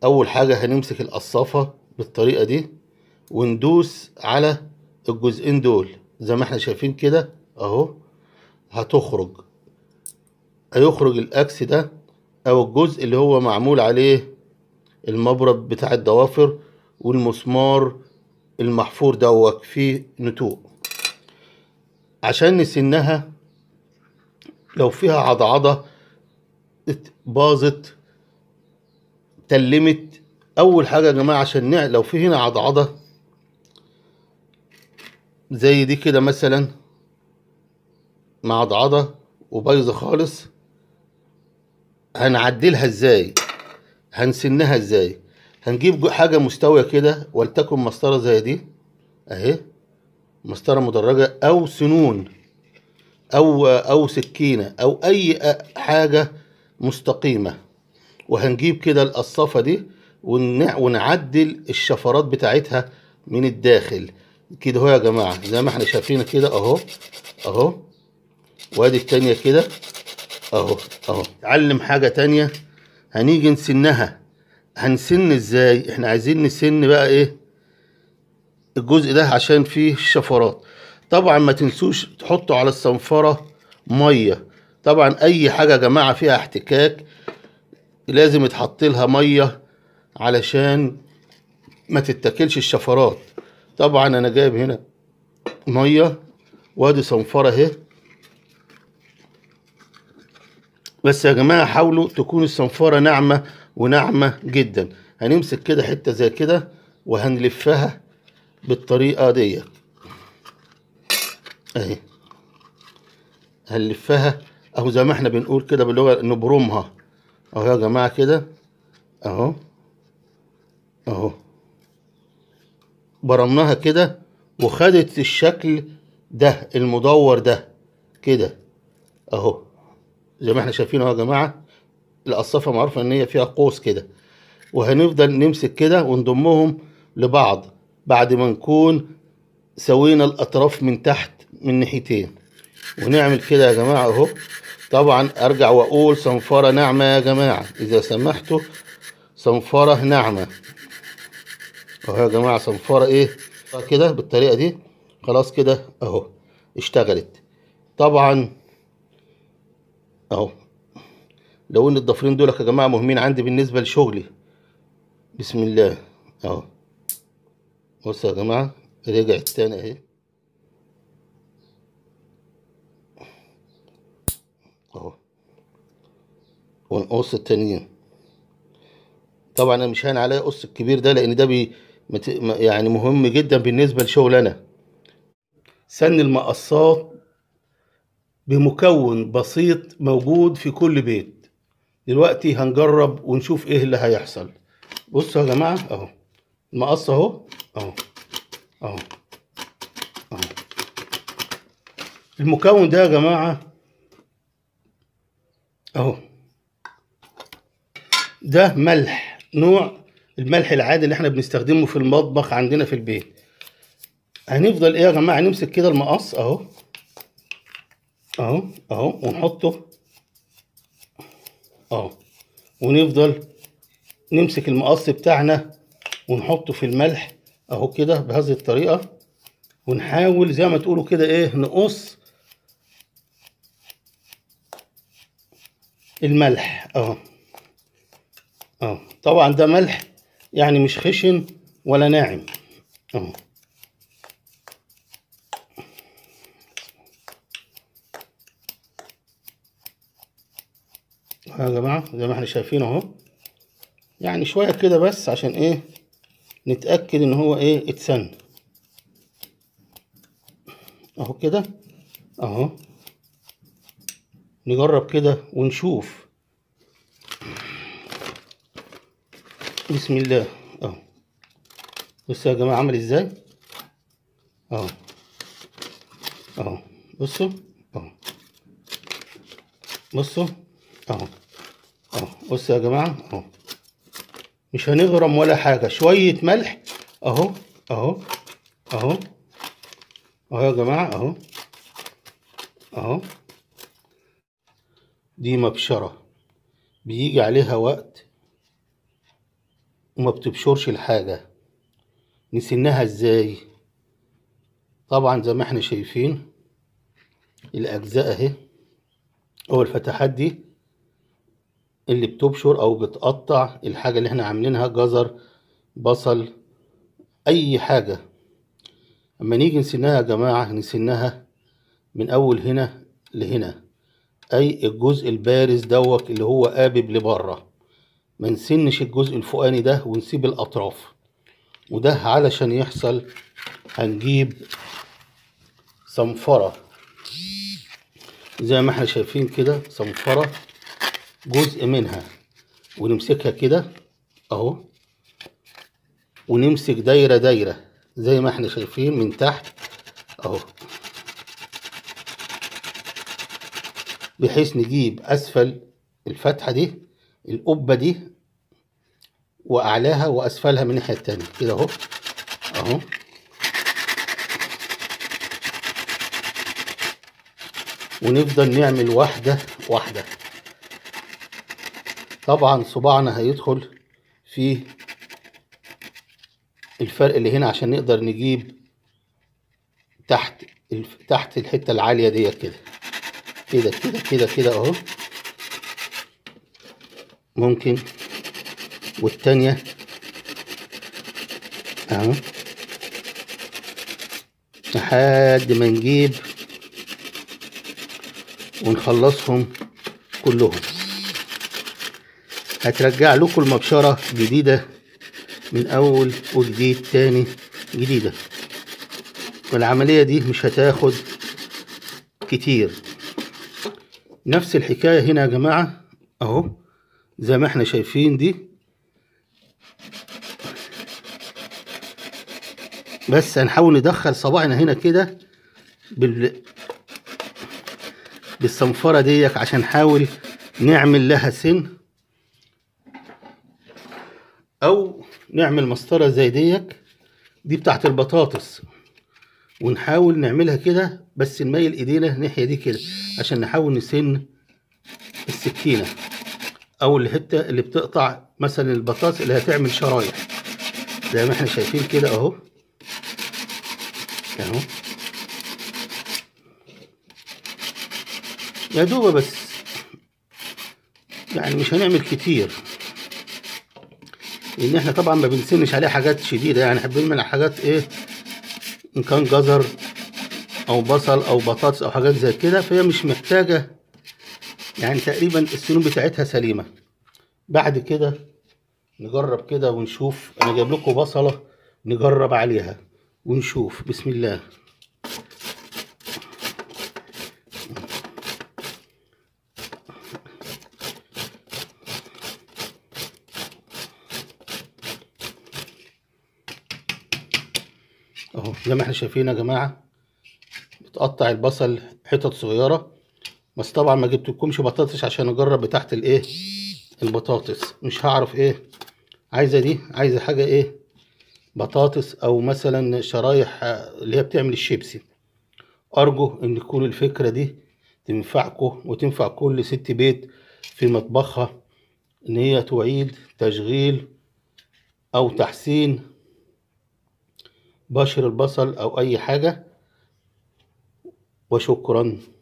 اول حاجة هنمسك القصافة بالطريقة دي وندوس على الجزئين دول زي ما احنا شايفين كده اهو هتخرج هيخرج الاكس ده او الجزء اللي هو معمول عليه المبرد بتاع الضوافر والمسمار المحفور دوت فيه نتوء عشان نسنها لو فيها عضعضة ات- باظت تلمت اول حاجة يا جماعة عشان نع... لو في هنا عضعضة زي دي كده مثلا معضعضة وبايظة خالص هنعدلها ازاي هنسنها ازاي هنجيب جو- حاجة مستوية كده ولتكن مسطرة زي دي اهي مسطرة مدرجة او سنون او او سكينة او اي أ- حاجة مستقيمة وهنجيب كده القصافة دي ونع- ونعدل الشفرات بتاعتها من الداخل كده اهو يا جماعة زي ما احنا شايفين كده اهو اهو وادي التانية كده اهو اهو اتعلم حاجة تانية هنيجي نسنها هنسن ازاي احنا عايزين نسن بقى ايه الجزء ده عشان فيه شفرات طبعا ما تنسوش تحطوا على الصنفرة مية طبعا اي حاجة يا جماعة فيها احتكاك لازم يتحط لها مية علشان ما تتاكلش الشفرات طبعا انا جايب هنا مية وادي صنفرة اهي بس يا جماعة حاولوا تكون الصنفرة ناعمة وناعمة جدا هنمسك كده حتة زي كده وهنلفها بالطريقة دي اهي هنلفها اهو زي ما احنا بنقول كده باللغة نبرمها اهو يا جماعة كده اهو اهو برمناها كده وخدت الشكل ده المدور ده كده اهو زي ما احنا شايفين اهو يا جماعه القصافه معروفه ان هي فيها قوس كده وهنفضل نمسك كده ونضمهم لبعض بعد ما نكون سوينا الاطراف من تحت من ناحيتين ونعمل كده يا جماعه اهو طبعا ارجع واقول صنفره ناعمه يا جماعه اذا سمحتوا صنفره ناعمه اهو يا جماعه صنفره ايه كده بالطريقه دي خلاص كده اهو اشتغلت طبعا اهو لو ان الضفرين دول يا جماعه مهمين عندي بالنسبه لشغلي بسم الله اهو بصوا يا جماعه رجعت تاني اهي اهو ونقص التانيين طبعا انا مش هان عليا قص الكبير ده لان ده بي مت- م- يعني مهم جدا بالنسبه لشغلنا سن المقصات بمكون بسيط موجود في كل بيت دلوقتي هنجرب ونشوف ايه اللي هيحصل بصوا يا جماعه اهو المقص اهو اهو اهو اهو المكون ده يا جماعه اهو ده ملح نوع الملح العادي اللي احنا بنستخدمه في المطبخ عندنا في البيت هنفضل ايه يا جماعه نمسك كده المقص اهو اهو اهو ونحطه اهو ونفضل نمسك المقص بتاعنا ونحطه في الملح اهو كده بهذه الطريقه ونحاول زي ما تقولوا كده ايه نقص الملح اهو اهو طبعا ده ملح يعني مش خشن ولا ناعم اهو يا جماعة زي ما احنا شايفين اهو يعني شوية كده بس عشان ايه نتأكد ان هو ايه اتسن اهو كده اهو نجرب كده ونشوف بسم الله اهو بصوا يا جماعة عمل ازاي اهو اهو بصوا اهو بصوا اهو اهو بصوا يا جماعة اهو مش هنغرم ولا حاجة شوية ملح اهو اهو اهو اهو يا جماعة اهو اهو دي مبشرة بيجي عليها وقت وما بتبشرش الحاجة نسنها ازاي طبعا زي ما احنا شايفين الاجزاء اهي او الفتحات دي اللي بتبشر او بتقطع الحاجة اللي احنا عاملينها جزر بصل اي حاجة اما نيجي نسنها يا جماعة نسنها من اول هنا لهنا اي الجزء البارز دوت اللي هو قابب لبره ما نسنش الجزء الفوقاني ده ونسيب الاطراف وده علشان يحصل هنجيب صنفرة زي ما احنا شايفين كده صنفرة جزء منها ونمسكها كده اهو ونمسك دايرة دايرة زي ما احنا شايفين من تحت اهو بحيث نجيب اسفل الفتحة دي القبة دي واعلاها واسفلها من الناحية التانية كده اهو اهو ونفضل نعمل واحدة واحدة طبعا صباعنا هيدخل في الفرق اللي هنا عشان نقدر نجيب تحت الف... تحت الحتة العالية ديت كده كده كده كده كده اهو ممكن والتانية اهو لحد ما نجيب ونخلصهم كلهم هترجع لكم المبشرة جديدة من أول وجديد تاني جديدة والعملية دي مش هتاخد كتير نفس الحكاية هنا يا جماعة أهو زي ما احنا شايفين دي بس هنحاول ندخل صباعنا هنا كده بال بالصنفرة ديك عشان نحاول نعمل لها سن او نعمل مسطرة زي ديك دي بتاعت البطاطس ونحاول نعملها كده بس نميل ايدينا الناحية دي كده عشان نحاول نسن السكينة او الحتة اللي بتقطع مثلا البطاطس اللي هتعمل شرايح زي ما احنا شايفين كده اهو اهو يا دوبه بس يعني مش هنعمل كتير لان احنا طبعا ما بنسنش عليها حاجات شديده يعني احنا بنعمل حاجات ايه ان كان جزر او بصل او بطاطس او حاجات زي كده فهي مش محتاجه يعني تقريبا السنون بتاعتها سليمه بعد كده نجرب كده ونشوف انا جايب لكم بصله نجرب عليها ونشوف بسم الله اهو زي ما احنا شايفين يا جماعه بتقطع البصل حتت صغيره بس طبعا ما جبتلكمش بطاطس عشان اجرب بتاعت الايه البطاطس مش هعرف ايه عايزه دي عايزه حاجه ايه بطاطس او مثلا شرايح اللي هي بتعمل الشيبسي ارجو ان تكون الفكره دي تنفعكم وتنفع كل ست بيت في مطبخها ان هي تعيد تشغيل او تحسين بشر البصل او اي حاجه وشكرا